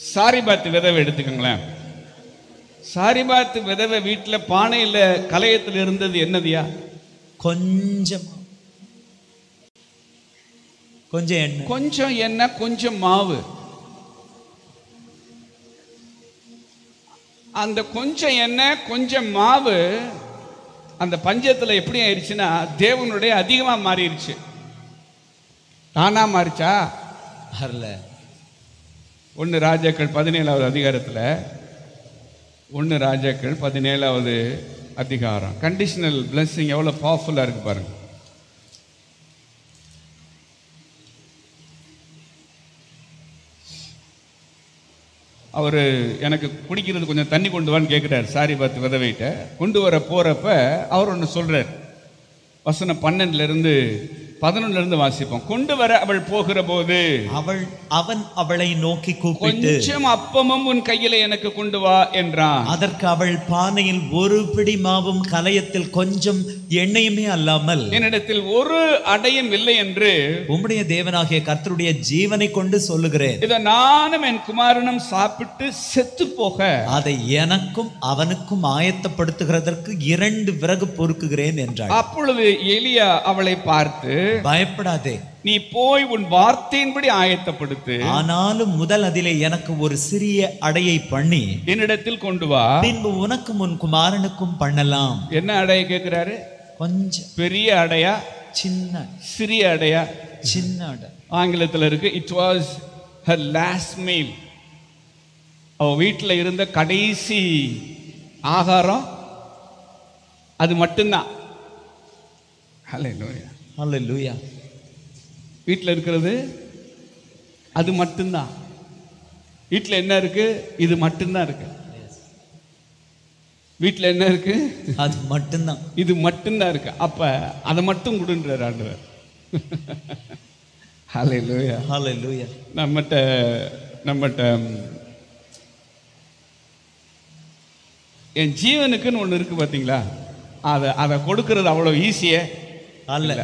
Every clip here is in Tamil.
சாரிபாத் விதவை எடுத்துக்கோங்களேன் சாரிபாத் விதவை வீட்டில் பானையில் கலையத்தில் இருந்தது என்னதுயா கொஞ்சம் கொஞ்சம் எண்ணெய் கொஞ்சம் எண்ணெய் கொஞ்சம் மாவு அந்த கொஞ்சம் எண்ணெய் கொஞ்சம் மாவு அந்த பஞ்சத்தில் எப்படி ஆயிடுச்சுன்னா தேவனுடைய அதிகமாக மாறிடுச்சு தானா மாறிச்சா வரல ஒன்று ராஜாக்கள் பதினேழாவது அதிகாரத்தில் ஒன்று ராஜாக்கள் பதினேழாவது அதிகாரம் கண்டிஷனல் பிளஸ்ஸிங் எவ்வளோ பவர்ஃபுல்லாக இருக்கு பாருங்க அவர் எனக்கு குடிக்கிறது கொஞ்சம் தண்ணி கொண்டு வான்னு கேட்குறாரு சாரி பார்த்து விதவைட்ட கொண்டு வர போகிறப்ப அவர் ஒன்று சொல்கிறார் வசனம் பன்னெண்டுலேருந்து பதினொன்னுலேருந்து வாசிப்போம் கொண்டு வர அவள் போகிற போது அவள் அவன் அவளை நோக்கி கூப்பிட்டு கொஞ்சம் அப்பமும் உன் கையில எனக்கு கொண்டு வா என்றான் அதற்கு அவள் பானையில் ஒரு பிடி மாவும் கலயத்தில் கொஞ்சம் எண்ணெயுமே அல்லாமல் என்னிடத்தில் ஒரு அடையும் இல்லை என்று உம்முடைய தேவனாகிய கர்த்தருடைய ஜீவனை கொண்டு சொல்லுகிறேன் இதை நானும் என் குமாரனும் சாப்பிட்டு செத்து போக அதை எனக்கும் அவனுக்கும் ஆயத்தப்படுத்துகிறதற்கு இரண்டு விறகு பொறுக்குகிறேன் என்றாள் அப்பொழுது எலியா அவளை பார்த்து பயப்படாதே நீ போய் உன் வார்த்தையின்படி ஆயத்தப்படுத்து ஆனாலும் முதல் அதிலே எனக்கு ஒரு சிறிய அடையை பண்ணி என்னிடத்தில் கொண்டு வா பின்பு உனக்கும் உன் குமாரனுக்கும் பண்ணலாம் என்ன அடைய கேட்கிறாரு கொஞ்சம் பெரிய அடையா சின்ன சிறிய அடையா சின்ன அடை ஆங்கிலத்தில் இருக்கு it was her last meal அவ வீட்டில் இருந்த கடைசி ஆகாரம் அது மட்டும்தான் ஹalleluya அல்லேலூயா வீட்டில் இருக்கிறது அது மட்டும்தான் வீட்டில் என்ன இருக்கு இது மட்டும்தான் இருக்கு வீட்டில் என்ன இருக்கு அது மட்டும்தான் இது மட்டும்தான் இருக்கு அப்ப அதை மட்டும் கொடுன்றார் ஆண்டவர் ஹalleluya ஹalleluya நம்மகிட்ட நம்மகிட்ட ம், என் ஜீவனுக்குன்னு ஒன்று இருக்கு பார்த்தீங்களா அதை அதை கொடுக்கறது அவ்வளோ ஈஸியே அல்ல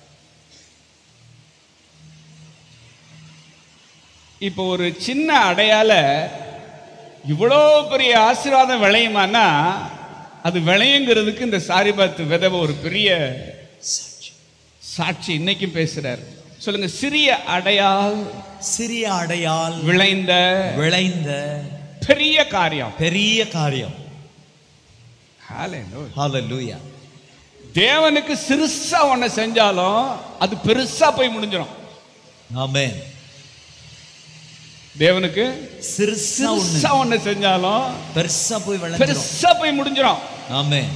இப்போ ஒரு சின்ன அடையால இவ்வளோ பெரிய ஆசீர்வாதம் விளையுமானா அது விளையுங்கிறதுக்கு இந்த சாரிபாத்து விதவை ஒரு பெரிய சாட்சி இன்னைக்கும் பேசுறார் சொல்லுங்க சிறிய அடையால் சிறிய அடையால் விளைந்த விளைந்த பெரிய காரியம் பெரிய காரியம் Hallelujah. ஹalleluya தேவனுக்கு சிறுசா ஒண்ணு செஞ்சாலும் அது பெருசா போய் முடிஞ்சிடும் ஆமென் தேவனுக்கு சிறுசா ஒண்ணு சிறுசா ஒண்ணு செஞ்சாலும் பெருசா போய் விளைஞ்சிரும் பெருசா போய் முடிஞ்சிடும் ஆமென்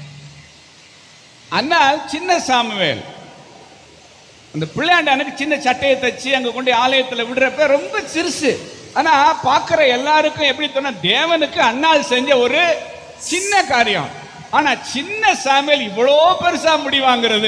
ஆனால் சின்ன சாமுவேல் அந்த பிள்ளையாண்டானுக்கு சின்ன சட்டையை தச்சு அங்க கொண்டு ஆலயத்துல விடுறப்ப ரொம்ப சிறுசு ஆனா பார்க்கிற எல்லாருக்கும் எப்படி தோணும் தேவனுக்கு அண்ணால் செஞ்ச ஒரு சின்ன காரியம் ஆனா சின்ன சாமுவேல் இவ்வளோ பெருசா முடி வாங்குறது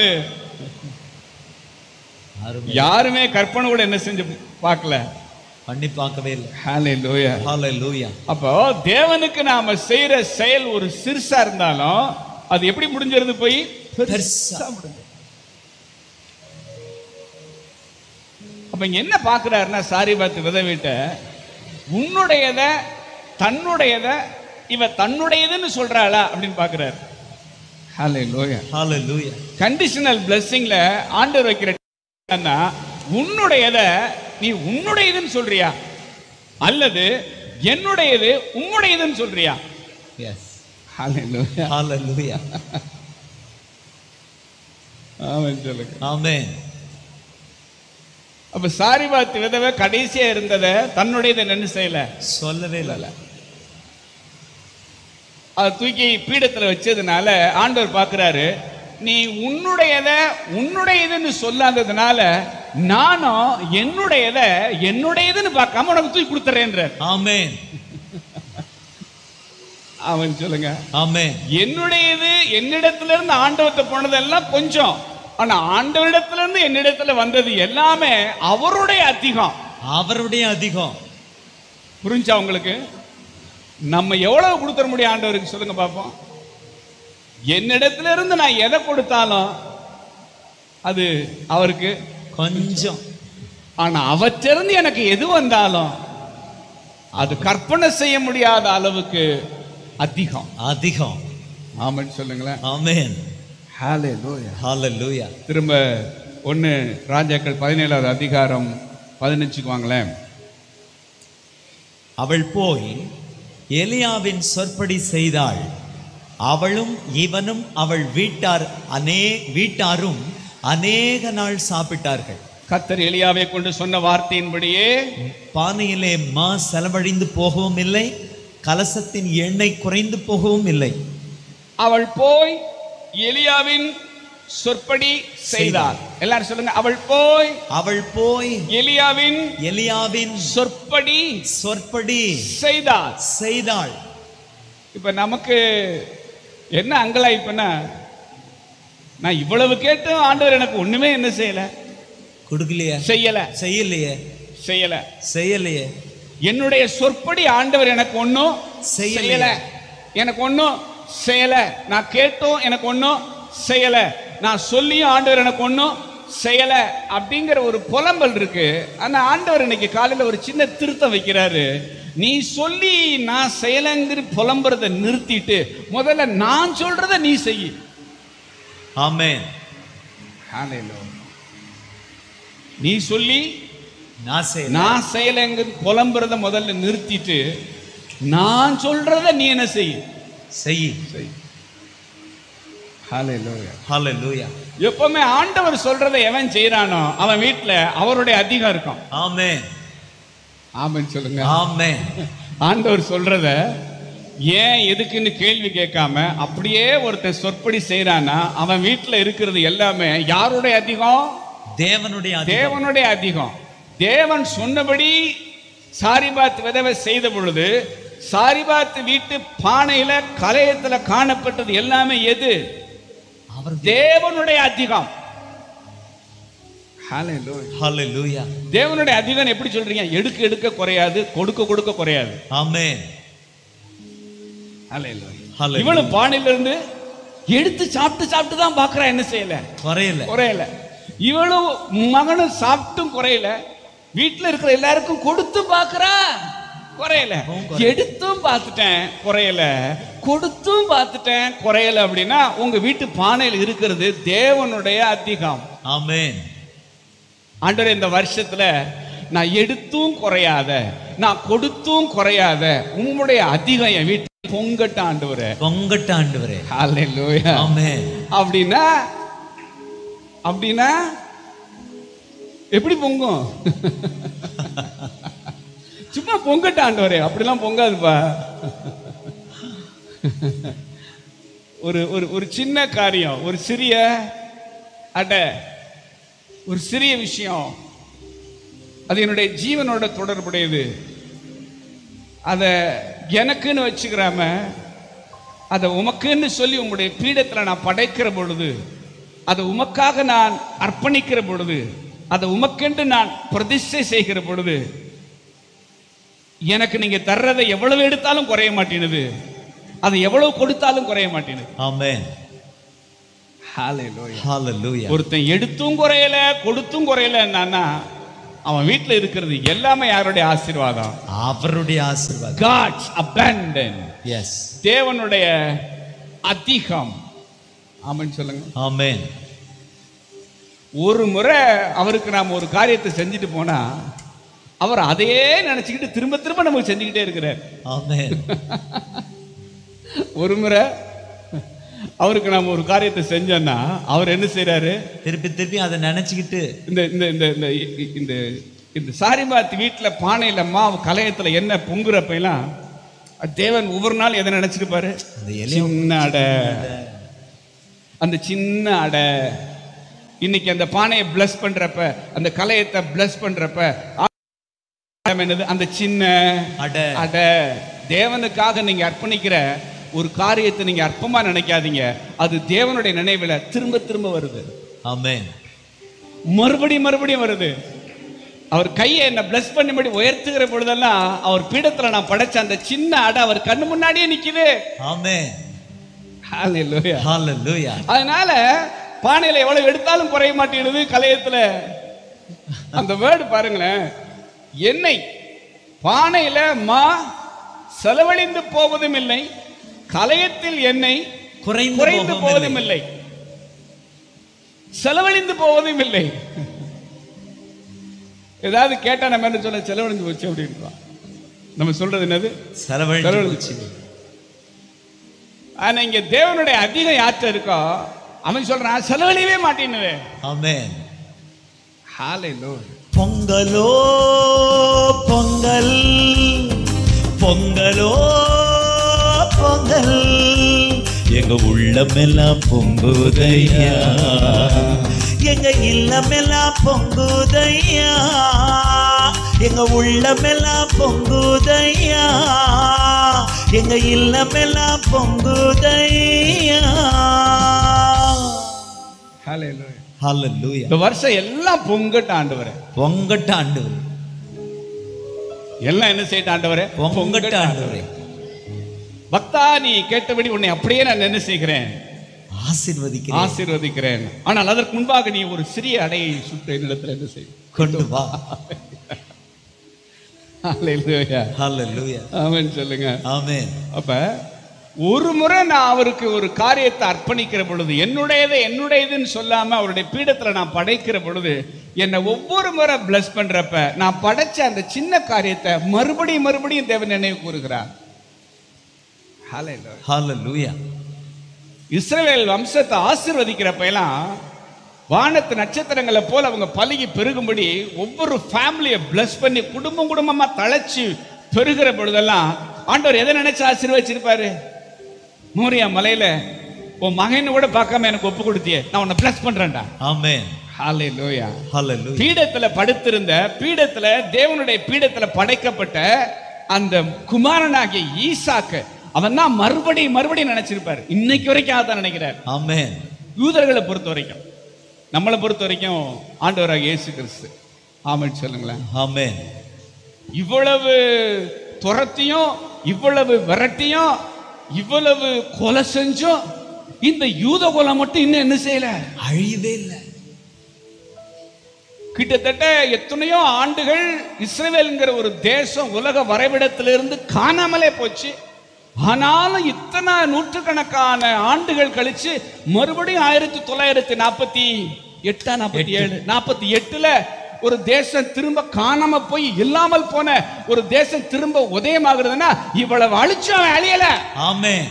அருமை. யாருமே கற்பனை கூட என்ன செஞ்சு பார்க்கல பண்ணி பார்க்கவே இல்லை ஹalleluya ஹalleluya அப்போ தேவனுக்கு நாம செய்யற செயல் ஒரு சிறுசா இருந்தாலும் அது எப்படி முடிஞ்சிருது போய் பெருசா. முடிஞ்சு அப்ப இங்க என்ன பாக்குறாருன்னா சாரி பார்த்து விதவிட்ட உன்னுடையத தன்னுடையத இவ தன்னுடையதுன்னு சொல்றாளா அப்படின்னு பாக்குறாரு ஹalleluya ஹalleluya கண்டிஷனல் பிளெஸ்ஸிங்ல ஆண்டவர் வைக்கிற என்ன உன்னுடையத நீ உன்னுடையதுன்னு சொல்றியா அல்லது என்னுடையது உம்முடையதுன்னு சொல்றியா எஸ் ஹalleluya ஹalleluya ஆமென் சொல்லுங்க ஆமென் அப்ப சாரிபாத் விதவை கடைசியா இருந்ததை தன்னுடையதை என்ன செய்யல சொல்லவே இல்லை அதை தூக்கி பீடத்துல வச்சதுனால ஆண்டவர் பார்க்கறாரு நீ உன்னுடையத உன்னுடையதுன்னு சொல்லாததுனால நானும் என்னுடையத என்னுடையதுன்னு பார்க்காம உனக்கு தூக்கி கொடுத்துறேன்றார் ஆமென் அவன் சொல்லுங்க ஆமென் என்னுடையது என்னிடத்துல இருந்து ஆண்டவத்தை போனதெல்லாம் கொஞ்சம் ஆனா ஆண்டவரிடத்துல இருந்து என்னிடத்துல வந்தது எல்லாமே அவருடைய அதிகம் அவருடைய அதிகம் புரிஞ்சா உங்களுக்கு நம்ம எவ்வளவு கொடுத்துட முடியும் ஆண்டவருக்கு சொல்லுங்க பார்ப்போம் என்னிடத்துல இருந்து நான் எதை கொடுத்தாலும் அது அவருக்கு கொஞ்சம் ஆனா அவற்றிருந்து எனக்கு எது வந்தாலும் அது கற்பனை செய்ய முடியாத அளவுக்கு அதிகம் அதிகம் ஆமான்னு சொல்லுங்களேன் ஆமென் ஹalleluya ஹalleluya திரும்ப ஒன்று ராஜாக்கள் பதினேழாவது அதிகாரம் பதினஞ்சுக்கு வாங்களேன் அவள் போய் எலியாவின் சொற்படி செய்தாள் அவளும் இவனும் அவள் வீட்டார் அநே வீட்டாரும் அநேக நாள் சாப்பிட்டார்கள் கத்தர் எலியாவை கொண்டு சொன்ன வார்த்தையின்படியே பானையிலே மா செலவழிந்து போகவும் இல்லை கலசத்தின் எண்ணெய் குறைந்து போகவும் இல்லை அவள் போய் எலியாவின் சொற்படி செய்தாள் எல்லாரும் சொல்லுங்க அவள் போய் அவள் போய் எலியாவின் எலியாவின் சொற்படி சொற்படி செய்தாள் செய்தாள் இப்ப நமக்கு என்ன அங்கலாய்ப்புனா நான் இவ்வளவு கேட்டும் ஆண்டவர் எனக்கு ஒண்ணுமே என்ன செய்யல கொடுக்கலையே செய்யல செய்யலையே செய்யல செய்யலையே என்னுடைய சொற்படி ஆண்டவர் எனக்கு ஒன்றும் செய்யலையே. செய்யல எனக்கு ஒன்றும் செய்யல நான் கேட்டும் எனக்கு ஒன்றும் செய்யல நான் சொல்லியும் ஆண்டவர் எனக்கு ஒன்றும் செய்யல அப்படிங்கிற ஒரு புலம்பல் இருக்கு ஆனா ஆண்டவர் இன்னைக்கு காலையில ஒரு சின்ன திருத்தம் வைக்கிறாரு நீ சொல்லி நான் செய்யலைங்கிற புலம்புறத நிறுத்திட்டு முதல்ல நான் சொல்றத நீ செய் ஆமென் நீ சொல்லி நான் செய்யல நான் செய்யலைங்கிற புலம்புறத முதல்ல நிறுத்திட்டு நான் சொல்றத நீ என்ன செய் செய் செய் ஹalleluya ஹalleluya எப்பவுமே ஆண்டவர் சொல்றதை எவன் செய்யறானோ அவன் வீட்ல அவருடைய அதிகம் இருக்கும் ஆமென் ஆமென் சொல்லுங்க ஆமென் ஆண்டவர் சொல்றத ஏன் எதுக்குன்னு கேள்வி கேட்காம அப்படியே ஒருத்தன் சொற்படி செய்யறானா அவன் வீட்ல இருக்கிறது எல்லாமே யாருடைய அதிகம் தேவனுடைய அதிகாரம். தேவனுடைய அதிகம் தேவன் சொன்னபடி சாரிபாத் விதவை செய்த பொழுது சாரிபாத் வீட்டு பானையில கலையத்துல காணப்பட்டது எல்லாமே எது அவர் தேவனுடைய அதிகம் Hallelujah. ஹalleluya தேவனுடைய அதிகம் எப்படி சொல்றீங்க எடுக்க எடுக்க குறையாது கொடுக்க கொடுக்க குறையாது ஆமென் Hallelujah. Hallelujah. இவனும் பானையில இருந்து எடுத்து சாப்பிட்டு சாப்பிட்டு தான் பாக்குறா என்ன செய்யல குறையல குறையல இவளும் மகனும் சாப்பிட்டும் குறையல வீட்டுல இருக்கிற எல்லாருக்கும் கொடுத்து பாக்குறா குறையல எடுத்தும் பார்த்துட்டேன் குறையல கொடுத்தும் பார்த்துட்டேன் குறையல அப்படின்னா உங்க வீட்டு பானையில் இருக்கிறது தேவனுடைய அதிகம் ஆமென் ஆண்டவர் இந்த வருஷத்துல நான் எடுத்தும் குறையாத நான் கொடுத்தும் குறையாத உம்முடைய அதிகம் என் வீட்டில் பொங்கட்ட ஆண்டவரே பொங்கட்ட ஆண்டவரே ஹalleluya ஆமென் அப்படின்னா அப்படின்னா எப்படி பொங்கும் சும்மா பொங்கட்ட ஆண்டவரே அப்படிலாம் பொங்காதுப்பா ஒரு ஒரு ஒரு சின்ன காரியம் ஒரு சிறிய அடை ஒரு சிறிய விஷயம் அது என்னுடைய ஜீவனோட தொடர்புடையது அதை எனக்குன்னு வச்சுக்கிறாம அதை உமக்குன்னு சொல்லி உங்களுடைய பீடத்தில் நான் படைக்கிற பொழுது அதை உமக்காக நான் அர்ப்பணிக்கிற பொழுது அதை உமக்கென்று நான் பிரதிஷ்டை செய்கிற பொழுது எனக்கு நீங்க தர்றதை எவ்வளவு எடுத்தாலும் குறைய மாட்டேனுது அதை எவ்வளவு கொடுத்தாலும் குறைய மாட்டேனுது ஆமென் Hallelujah. ஹalleluya ஒருத்தன் எடுத்தும் குறையல கொடுத்தும் குறையல என்னன்னா அவன் வீட்டுல இருக்கிறது எல்லாமே யாருடைய ஆசீர்வாதம் அவருடைய ஆசீர்வாதம் God's abandon எஸ் தேவனுடைய அதிகம் ஆமென் சொல்லுங்க ஆமென் ஒரு முறை அவருக்கு நாம் ஒரு காரியத்தை செஞ்சுட்டு போனா அவர் அதையே நினைச்சுக்கிட்டு திரும்ப திரும்ப நமக்கு செஞ்சுக்கிட்டே இருக்கிறார் ஆமென் ஒரு முறை அவருக்கு நாம் ஒரு காரியத்தை செஞ்சோன்னா அவர் என்ன செய்றாரு திருப்பி திருப்பி அதை நினைச்சுக்கிட்டு இந்த இந்த இந்த இந்த இந்த இந்த சாரிபாத் வீட்டில் பானையில் மாவு கலையத்தில் என்ன பொங்குறப்ப எல்லாம் தேவன் ஒவ்வொரு நாள் எதை நினைச்சிருப்பாரு அந்த எலி சின்ன அடை அந்த சின்ன அடை இன்னைக்கு அந்த பானையை பிளஸ் பண்றப்ப அந்த கலையத்தை பிளஸ் பண்றப்ப ஆ- என்னது அந்த சின்ன அடை அடை தேவனுக்காக நீங்க அர்ப்பணிக்கிற ஒரு காரியத்தை நீங்க அற்பமா நினைக்காதீங்க அது தேவனுடைய நினைவுல திரும்ப திரும்ப வருது ஆமென் மறுபடியும் மறுபடியும் வருது அவர் கையை என்ன பிளஸ் பண்ணி உயர்த்துகிற பொழுதெல்லாம் அவர் பீடத்துல நான் படைச்ச அந்த சின்ன அடை அவர் கண்ணு முன்னாடியே நிக்குது ஆமென் ஹalleluya ஹalleluya அதனால பானையில எவ்வளவு எடுத்தாலும் குறைய மாட்டேங்குது கலையத்துல அந்த வேர்டு பாருங்களேன் எண்ணெய் பானையில மா செலவழிந்து போவதும் இல்லை கலயத்தில் எண்ணெய் குறைந்து குறைந்து போகவும் போவதும் இல்லை. இல்லை செலவழிந்து போவதும் இல்லை ஏதாவது கேட்டா நம்ம என்ன சொல்ல செலவழிஞ்சு போச்சு அப்படின்றான் நம்ம சொல்றது என்னது செலவழிஞ்சு செலவழிச்சு. போச்சு. ஆனா இங்க தேவனுடைய அதிக யாற்ற இருக்கோ அவன் சொல்றான் செலவழியவே மாட்டேன்னு ஆமென் ஹalleluya பொங்கலோ பொங்கல் பொங்கலோ பொங்கல் எங்க உள்ளமெல்லாம் பொங்குதையா எங்க இல்லமெல்லாம் பொங்குதையா எங்க உள்ளமெல்லாம் பொங்குதையா எங்க இல்லமெல்லாம் பொங்குதையா ஹalleluya ஹalleluya இந்த வருஷம் எல்லாம் பொங்கட்ட ஆண்டவரே பொங்கட்ட ஆண்டவர் எல்லாம் என்ன செய்யட்ட ஆண்டவரே பொங்கட்ட ஆண்டவரே பக்தா நீ கேட்டபடி உன்னை அப்படியே நான் என்ன செய்கிறேன் ஆசீர்வதிக்கிறேன் ஆசீர்வதிக்கிறேன் ஆனால் அதற்கு முன்பாக நீ ஒரு சிறிய அடையை சுட்ட என்னிடத்துல என்ன செய் கொண்டு வா ஹalleluya ஹalleluya ஆமென் சொல்லுங்க ஆமென் அப்ப ஒரு முறை நான் அவருக்கு ஒரு காரியத்தை அர்ப்பணிக்கிற பொழுது என்னுடையது என்னுடையதுன்னு சொல்லாம அவருடைய பீடத்துல நான் படைக்கிற பொழுது என்னை ஒவ்வொரு முறை பிளஸ் பண்றப்ப நான் படைச்ச அந்த சின்ன காரியத்தை மறுபடியும் மறுபடியும் தேவன் நினைவு கூறுகிறார் Hallelujah. ஹalleluya இஸ்ரவேல் வம்சத்தை ஆசீர்வதிக்கிறப்ப எல்லாம் வானத்து நட்சத்திரங்களை போல அவங்க பலுகி பெருகும்படி ஒவ்வொரு ஃபேமிலியை bless பண்ணி குடும்பம் குடும்பமா தழைச்சு பெருகிற பொழுதெல்லாம் ஆண்டவர் எதை நினைச்சு ஆசீர்வதிச்சிருப்பாரு மோரியா மலையில உன் மகன் கூட பார்க்காம எனக்கு ஒப்பு கொடுத்தியே நான் உன்னை bless பண்றேன்டா ஆமென் ஹalleluya ஹalleluya பீடத்துல படுத்திருந்த பீடத்துல தேவனுடைய பீடத்துல படைக்கப்பட்ட அந்த குமாரனாகிய ஈசாக்கு அவன் தான் மறுபடியும் மறுபடியும் நினைச்சிருப்பாரு இன்னைக்கு வரைக்கும் அதான் நினைக்கிறார் ஆமென் யூதர்களை பொறுத்த வரைக்கும் நம்மளை பொறுத்த வரைக்கும் ஆண்டவராக இயேசு கிறிஸ்து ஆமென் சொல்லுங்களேன் ஆமென் இவ்வளவு துரத்தியும் இவ்வளவு விரட்டியும் இவ்வளவு கொலை செஞ்சும் இந்த யூத கொலை மட்டும் இன்னும் என்ன செய்யல அழியவே இல்லை கிட்டத்தட்ட எத்தனையோ ஆண்டுகள் இஸ்ரேல்ங்கிற ஒரு தேசம் உலக வரைபடத்திலிருந்து காணாமலே போச்சு ஆனாலும் இத்தனை நூற்றுக்கணக்கான ஆண்டுகள் கழிச்சு மறுபடியும் ஆயிரத்தி தொள்ளாயிரத்தி நாற்பத்தி எட்டா நாற்பத்தி ஏழு நாற்பத்தி எட்டுல ஒரு தேசம் திரும்ப காணாம போய் இல்லாமல் போன ஒரு தேசம் திரும்ப உதயமாகிறதுன்னா இவ்வளவு அழிச்சும் அவன் அழியல ஆமென்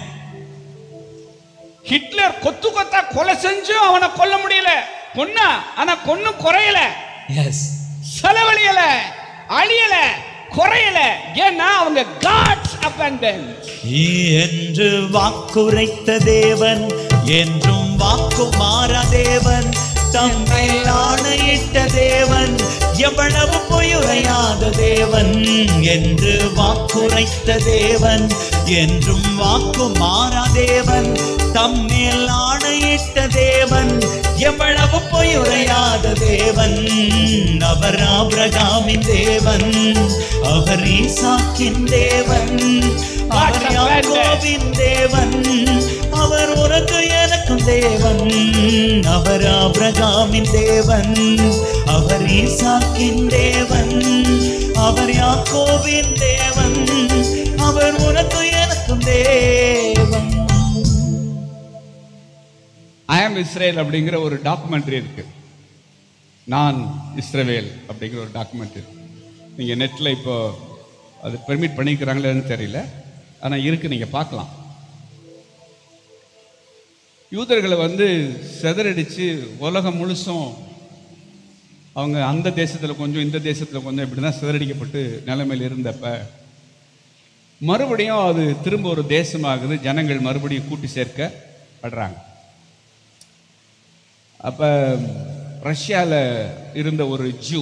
ஹிட்லர் கொத்து கொத்தா கொலை செஞ்சும் அவனை கொல்ல முடியல கொன்னா ஆனா கொன்னும் குறையல எஸ் செலவழியல அழியல குறையல ஏன்னா அவங்க காட்ஸ் abundance என்று வாக்குரைத்த தேவன் என்றும் வாக்கு மாறா தேவன் தம்மில் ஆணையிட்ட தேவன் எவ்வளவு பொய்யுரையாத தேவன் என்று வாக்குரைத்த தேவன் என்றும் வாக்கு மாறா தேவன் தம்மில் ஆணையிட்ட தேவன் எவ்வளவு பொய்யுரையாத தேவன் அவர் ஆபிரகாமின் தேவன் அவர் ஈசாக்கின் தேவன் அவர் யாக்கோபின் தேவன் அவர் உனக்கு எனக்கும் தேவன் அவர் ஆபிரகாமின் தேவன் அவர் ஈசாக்கின் தேவன் அவர் யாக்கோபின் தேவன் அவர் உனக்கு எனக்கும் தேவன் ஐ ஆம் இஸ்ரேல் அப்படிங்கிற ஒரு டாக்குமெண்ட்ரி இருக்கு நான் இஸ்ரவேல் அப்படிங்கிற ஒரு டாக்குமெண்ட்ரி இருக்கு நீங்க நெட்ல இப்போ அது பெர்மிட் பண்ணிக்கிறாங்களேன்னு தெரியல ஆனா இருக்கு நீங்க பார்க்கலாம் யூதர்களை வந்து சிதறடிச்சு உலகம் முழுசும் அவங்க அந்த தேசத்துல கொஞ்சம் இந்த தேசத்துல கொஞ்சம் இப்படி தான் சிதறடிக்கப்பட்டு நிலைமையில் இருந்தப்ப மறுபடியும் அது திரும்ப ஒரு தேசமாகுது ஜனங்கள் மறுபடியும் கூட்டி சேர்க்கப்படுறாங்க அப்ப ரஷ்யால இருந்த ஒரு ஜூ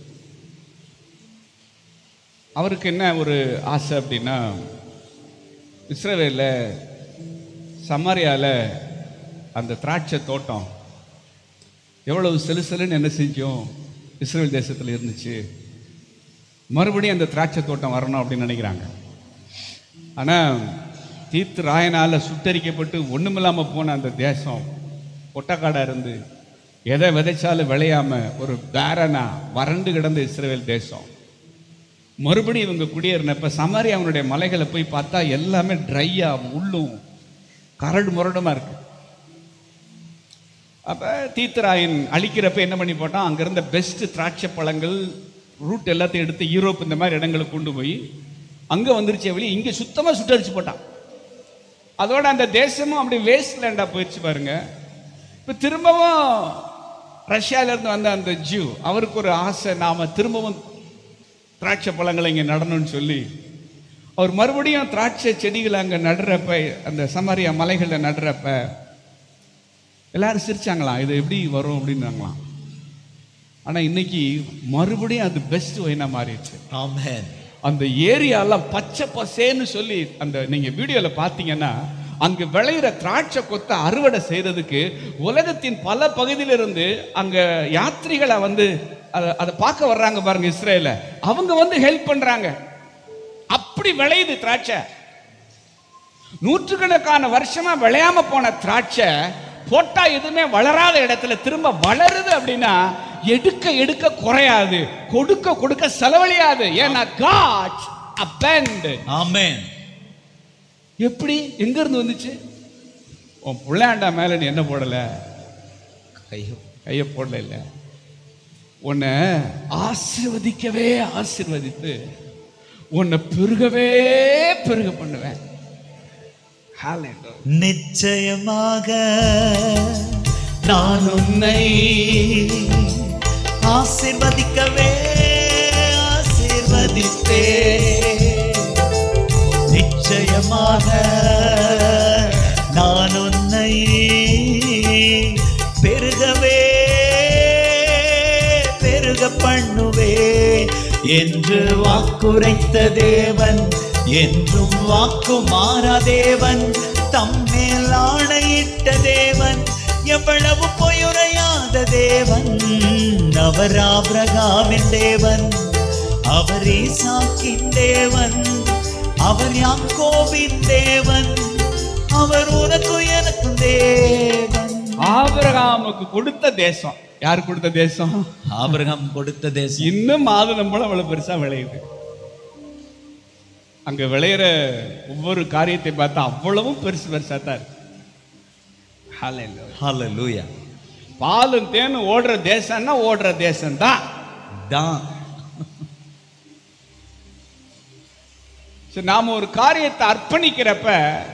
அவருக்கு என்ன ஒரு ஆசை அப்படின்னா இஸ்ரவேலில் சமாரியால அந்த திராட்சை தோட்டம் எவ்வளவு செலுசலுன்னு என்ன செஞ்சோம் இஸ்ரேல் தேசத்தில் இருந்துச்சு மறுபடியும் அந்த திராட்சை தோட்டம் வரணும் அப்படின்னு நினைக்கிறாங்க ஆனால் தீர்த்து ராயனால சுட்டரிக்கப்பட்டு ஒண்ணுமில்லாம போன அந்த தேசம் ஒட்டக்காடா இருந்து எதை விதைச்சாலும் விளையாம ஒரு பேரனா வறண்டு கிடந்த இஸ்ரேல் தேசம் மறுபடியும் இவங்க குடியேறினப்ப சமாரி அவனுடைய மலைகளை போய் பார்த்தா எல்லாமே ட்ரையா முள்ளும் கரடு முரடுமா இருக்கு அப்ப தீத்தராயன் அழிக்கிறப்ப என்ன பண்ணி போட்டான் அங்க இருந்த பெஸ்ட் திராட்சை பழங்கள் ரூட் எல்லாத்தையும் எடுத்து யூரோப் இந்த மாதிரி இடங்களுக்கு கொண்டு போய் அங்க வந்துருச்சே வெளியே இங்க சுத்தமா சுட்டரிச்சு போட்டான் அதோட அந்த தேசமும் அப்படி வேஸ்ட் லேண்டா போயிடுச்சு பாருங்க இப்ப திரும்பவும் ரஷ்யால இருந்து வந்த அந்த ஜியூ அவருக்கு ஒரு ஆசை நாம திரும்பவும் திராட்சை பழங்களை இங்க நடணும்னு சொல்லி அவர் மறுபடியும் திராட்சை செடிகளை அங்க நடுறப்ப அந்த சமாரியா மலைகள்ல நடுறப்ப எல்லாரும் சிரிச்சாங்களாம் இது எப்படி வரும் அப்படின்னாங்களாம் ஆனா இன்னைக்கு மறுபடியும் அது பெஸ்ட் ஒயினா மாறிடுச்சு ஆமென் அந்த ஏரியாலாம் பச்சை பசேன்னு சொல்லி அந்த நீங்க வீடியோல பாத்தீங்கன்னா அங்கு விளையிற திராட்சை கொத்தை அறுவடை செய்யறதுக்கு உலகத்தின் பல பகுதியிலிருந்து அங்க யாத்ரிகளை வந்து அதை- அதை பார்க்க வர்றாங்க பாருங்க இஸ்ரேல அவங்க வந்து ஹெல்ப் பண்றாங்க அப்படி விளையுது திராட்சை நூற்றுக்கணக்கான வருஷமா விளையாம போன திராட்சை போட்டா எதுவுமே வளராத இடத்துல திரும்ப வளருது அப்படின்னா எடுக்க எடுக்க குறையாது கொடுக்க கொடுக்க செலவழியாது ஏன்னா God abandoned. ஆமென் எப்படி எங்க இருந்து வந்துச்சு உன் பிள்ளையாண்டா மேல நீ என்ன போடல ஐயோ கைய போடல இல்ல உன்னை ஆசீர்வதிக்கவே ஆசீர்வதித்து உன்னை பெருகவே பெருக பண்ணுவேன் Hallelujah. நிச்சயமாக நான் உன்னை ஆசீர்வதிக்கவே ஆசீர்வதித்தே நிச்சயமாக நான் உன்னை பெருகவே பெருக பண்ணுவே என்று வாக்குரைத்த தேவன் என்றும் வாக்கு மாறா தேவன் தம்மேல் ஆணையிட்ட தேவன் எவ்வளவு பொயுரையாத தேவன் அவர் ஆபிரகாமின் தேவன் அவர் ஈசாக்கின் தேவன் அவர் யாக்கோபின் தேவன் அவர் உனக்கு எனக்கும் தேவன் ஆபிரகாமுக்கு கொடுத்த தேசம் யார் கொடுத்த தேசம் ஆபிரகாம் கொடுத்த தேசம் இன்னும் மாதுளம்பழம் அவ்வளவு பெருசா விளையுது அங்க விளையிற ஒவ்வொரு காரியத்தை பார்த்தா அவ்வளவும் பெருசு பெருசா தான் இருக்கு Hallelujah. ஹalleluya பாலும் தேனும் ஓடுற தேசம்னா ஓடுற தேசம் தான் தான் சரி, நாம ஒரு காரியத்தை அர்ப்பணிக்கிறப்ப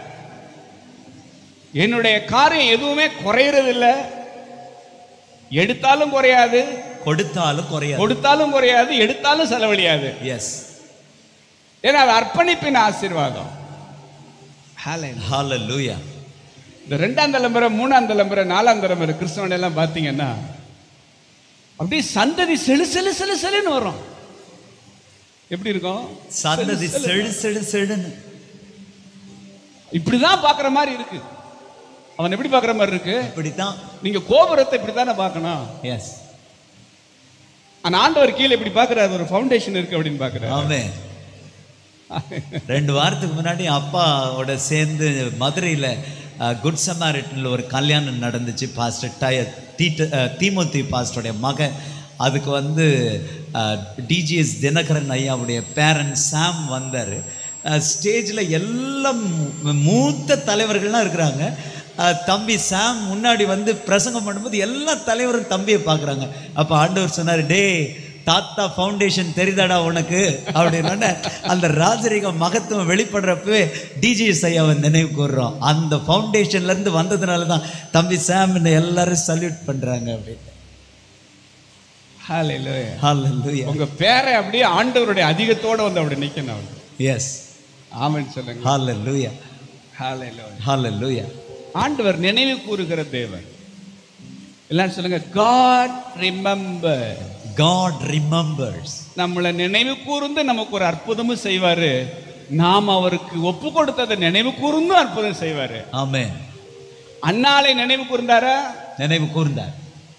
என்னுடைய காரியம் எதுவுமே குறையறது இல்ல எடுத்தாலும் குறையாது கொடுத்தாலும் குறையாது கொடுத்தாலும் குறையாது எடுத்தாலும் செலவழியாது எஸ் ஏன்னா அது அர்ப்பணிப்பின் ஆசீர்வாதம் Hallelujah. ஹalleluya இந்த ரெண்டாம் தலைமுறை மூணாம் தலைமுறை நாலாம் தலைமுறை கிறிஸ்தவன் எல்லாம் பார்த்தீங்கன்னா அப்படியே சந்ததி செழு செழு செழு செழுன்னு வரும் எப்படி இருக்கும் சந்ததி செழு, செழு. செழு செழு செழுன்னு இப்படிதான் பார்க்குற மாதிரி இருக்கு அவன் எப்படி பார்க்குற மாதிரி இருக்கு இப்படித்தான் நீங்க கோபுரத்தை இப்படித்தானே பார்க்கணும் எஸ் ஆனா ஆண்டவர் கீழே இப்படி பார்க்கறாரு ஒரு ஃபவுண்டேஷன் இருக்கு அப்படின்னு பார்க்கறாரு ஆமே ரெண்டு வாரத்துக்கு முன்னாடி அப்பாவோட சேர்ந்து மதுரையில் குட் சமாரிட்டனில் ஒரு கல்யாணம் நடந்துச்சு பாஸ்டர் டய தீட்ட அஹ், தீமோத்தி பாஸ்டருடைய மகன் அதுக்கு வந்து டிஜிஎஸ் தினகரன் ஐயாவுடைய பேரன் சாம் வந்தார் ஸ்டேஜில் எல்லாம் மூ- மூத்த தலைவர்கள்லாம் இருக்கிறாங்க அஹ், தம்பி சாம் முன்னாடி வந்து பிரசங்கம் பண்ணும்போது எல்லா தலைவரும் தம்பியை பார்க்குறாங்க அப்போ ஆண்டவர் சொன்னார் டேய் தாத்தா ஃபவுண்டேஷன் தெரியுதாடா உனக்கு அப்படின்னு அந்த ராஜரிக மகத்துவம் வெளிப்படுறப்பவே டிஜிஎஸ் ஐயாவை நினைவு கூறுறோம் அந்த ஃபவுண்டேஷன்ல இருந்து வந்ததுனால தான் தம்பி சாம் எல்லாரும் சல்யூட் பண்றாங்க அப்படின்னு Hallelujah. ஹalleluya உங்க பேரை அப்படியே ஆண்டவருடைய அதிகத்தோட வந்து அப்படி நிக்கணும் அவர் எஸ் ஆமென் சொல்லுங்க ஹalleluya Hallelujah. ஹalleluya ஆண்டவர் நினைவு கூறுகிற தேவன் எல்லாம் சொல்லுங்க காட் ரிமெம்பர் God remembers நம்மளை நினைவு கூர்ந்து நமக்கு ஒரு அற்புதமும் செய்வாரு நாம் அவருக்கு ஒப்பு கொடுத்ததை நினைவு கூர்ந்தும் அற்புதம் செய்வாரு ஆமென் அன்னாலை நினைவு கூர்ந்தாரா நினைவு கூர்ந்தார்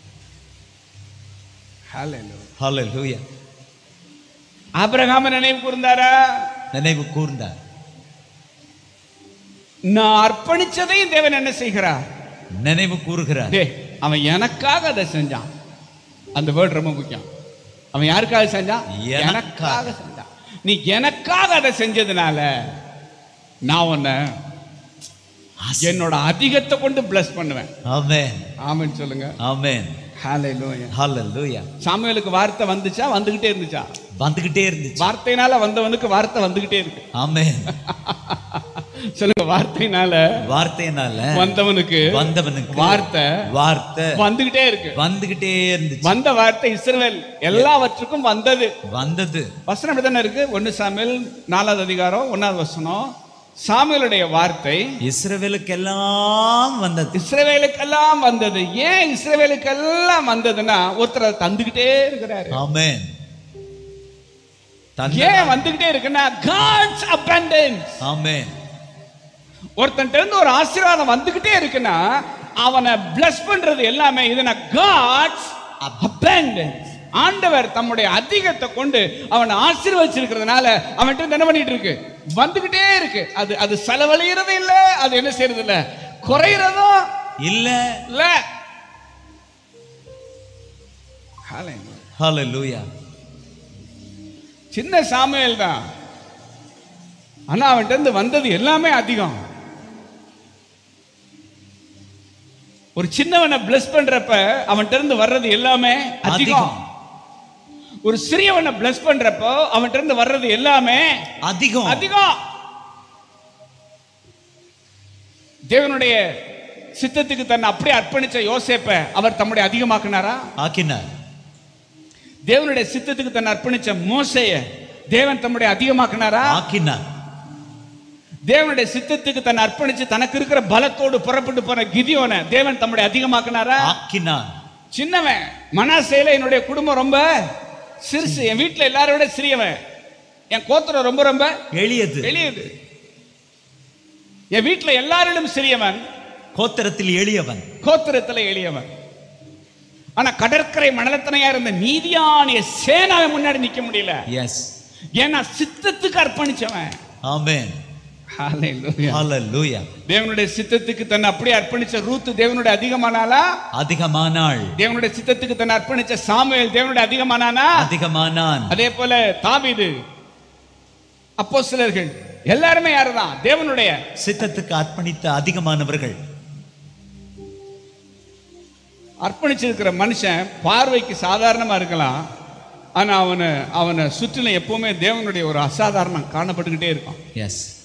Hallelujah. ஹalleluya ஆபிரகாம நினைவு கூர்ந்தாரா நினைவு கூர்ந்தார் நான் அர்ப்பணிச்சதையும் தேவன் என்ன செய்கிறார் நினைவு கூறுகிறார் டேய் அவன் எனக்காக அதை செஞ்சான் அந்த வேர்ட் ரொம்ப முக்கியம் அவன் யாருக்காக செஞ்சான் எனக்காக. எனக்காக செஞ்சான் நீ எனக்காக அதை செஞ்சதுனால நான் உன்னை என்னோட அதிகத்தை கொண்டு பிளஸ் பண்ணுவேன் ஆமென் ஆமென்னு சொல்லுங்க ஆமென் ஹalleluya ஹalleluya சாமுவேலுக்கு வார்த்தை வந்துச்சா வந்துகிட்டே இருந்துச்சா வந்துகிட்டே இருந்துச்சு வார்த்தையினால வந்தவனுக்கு வார்த்தை வந்துகிட்டே இருக்கு ஆமென் சொல்லுங்க வார்த்தையினால வார்த்தையினால வந்தவனுக்கு வந்தவனுக்கு வார்த்தை வார்த்தை வந்துகிட்டே இருக்கு வந்துகிட்டே இருந்துச்சு வந்த வார்த்தை இஸ்ரவேல் எல்லாவற்றுக்கும் வந்தது வந்தது வசனம் இப்படிதானே இருக்கு ஒன்னு சாமுவேல் நாலாவது அதிகாரம் ஒன்னாவது வசனம் சாமுவேலுடைய வார்த்தை இஸ்ரவேலுக்கெல்லாம் வந்தது இஸ்ரவேலுக்கெல்லாம் வந்தது ஏன் இஸ்ரவேலுக்கெல்லாம் வந்ததுன்னா ஒருத்தர் அதை தந்துகிட்டே இருக்கிறாரு ஆமென் தந்த- ஏன் வந்துகிட்டே இருக்குன்னா காட்ஸ் abundance ஆமென் ஒருத்தன்ட்ட இருந்து ஒரு ஆசீர்வாதம் வந்துகிட்டே இருக்குன்னா அவனை பிளஸ் பண்றது எல்லாமே இதுனா காட்ஸ் abundance ஆண்டவர் தம்முடைய அதிகத்தை கொண்டு அவனை ஆசீர்வச்சிருக்கிறதுனால அவன்கிட்ட இருந்து என்ன பண்ணிட்டு இருக்கு வந்துகிட்டே இருக்கு அது அது செலவழிகிறதும் இல்ல அது என்ன செய்யறது இல்ல குறையிறதும் இல்ல இல்ல Hallelujah. ஹalleluya சின்ன சாமுவேல் தான் ஆனா அவன்கிட்ட இருந்து வந்தது எல்லாமே அதிகம் ஒரு சின்னவனை பிளஸ் பண்றப்ப அவன்கிட்ட இருந்து வர்றது எல்லாமே அதிகம் அதிகம் ஒரு சிறியவனை பிளஸ் பண்றப்போ அவன்கிட்ட இருந்து வர்றது எல்லாமே அதிகம் அதிகம் தேவனுடைய சித்தத்துக்கு தன்னை அப்படியே அர்ப்பணிச்ச யோசேப்ப அவர் தம்முடைய அதிகமாக்குனாரா ஆக்கினார் தேவனுடைய சித்தத்துக்கு தன்னை அர்ப்பணிச்ச மோசைய தேவன் தம்முடைய அதிகமாக்குனாரா ஆக்கினார் தேவனுடைய சித்தத்துக்கு தன்னை அர்ப்பணிச்சு தனக்கு இருக்கிற பலத்தோடு புறப்பட்டு போன கிதியோனை தேவன் தம்முடைய அதிகமாக்குனாரா ஆக்கினார் சின்னவன் மனாசையில என்னுடைய குடும்பம் ரொம்ப சிறுசு என் வீட்டுல எல்லாரை விட சிறியவன் என் கோத்திரம் ரொம்ப ரொம்ப எளியது எளியது என் வீட்டுல எல்லாரிலும் சிறியவன் கோத்திரத்தில் எளியவன் கோத்திரத்துல எளியவன் ஆனா கடற்கரை மணலத்தனையா இருந்த நீதியானிய சேனாவை முன்னாடி நிக்க முடியல எஸ் ஏன்னா சித்தத்துக்கு அர்ப்பணிச்சவன் ஆமென் Hallelujah. ஹalleluya தேவனுடைய சித்தத்துக்கு தன்னை அப்படியே அர்ப்பணிச்ச ரூத் தேவனுடைய அதிகமானாலா அதிகமானாள் தேவனுடைய சித்தத்துக்கு தன்னை அர்ப்பணிச்ச சாமுவேல் தேவனுடைய அதிகமானானா அதிகமானான் அதே போல தாவீது அப்போஸ்தலர்கள் எல்லாருமே யாருதான் தேவனுடைய சித்தத்துக்கு அர்ப்பணித்த அதிகமானவர்கள் அர்ப்பணிச்சிருக்கிற மனுஷன் பார்வைக்கு சாதாரணமா இருக்கலாம் ஆனா அவனை அவனை சுற்றிலும் எப்பவுமே தேவனுடைய ஒரு அசாதாரணம் காணப்பட்டுக்கிட்டே இருக்கும் எஸ்